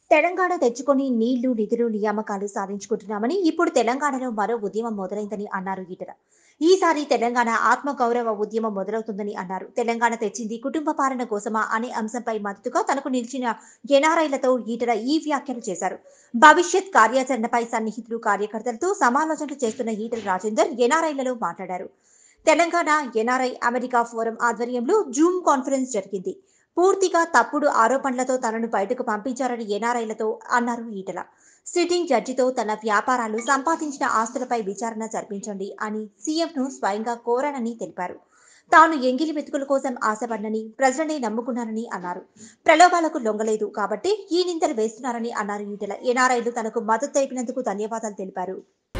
తెలంగాణ తెచ్చుకొని నీళ్లు నిధులు నియామకాలు సాధించుకుంటున్నామని ఇప్పుడు తెలంగాణలో మరో ఉద్యమం మొదలైందని అన్నారు ఈటల ఈసారి తెలంగాణ ఆత్మగౌరవ ఉద్యమం మొదలవుతుందని అన్నారు తెలంగాణ తెచ్చింది కుటుంబ పాలన కోసమా అనే అంశంపై మద్దతుగా తనకు నిలిచిన ఎన్ఆర్ఐలతో ఈటల ఈ వ్యాఖ్యలు చేశారు భవిష్యత్ కార్యాచరణపై సన్నిహితులు కార్యకర్తలతో సమాలోచనలు చేస్తున్న ఈటల రాజేందర్ ఎన్ఆర్ఐలలో మాట్లాడారు తెలంగాణ ఎన్ఆర్ఐ అమెరికా ఫోరం ఆధ్వర్యంలో జూమ్ కాన్ఫరెన్స్ జరిగింది పూర్తిగా తప్పుడు ఆరోపణలతో తనను బయటకు పంపించారని ఎన్ఆర్ఐలతో అన్నారు ఈటల సిట్టింగ్ జడ్జితో తన వ్యాపారాలు సంపాదించిన ఆస్తులపై విచారణ జరిపించండి అని సీఎంను స్వయంగా కోరానని తెలిపారు తాను ఎంగిలి మెతుకుల కోసం ఆశపడినని ప్రజలనే నమ్ముకున్నానని అన్నారు ప్రలోభాలకు లొంగలేదు కాబట్టి ఈ నిందలు వేస్తున్నారని అన్నారు ఈటల ఎన్ఆర్ఐలు తనకు మద్దతు తెలిపినందుకు ధన్యవాదాలు తెలిపారు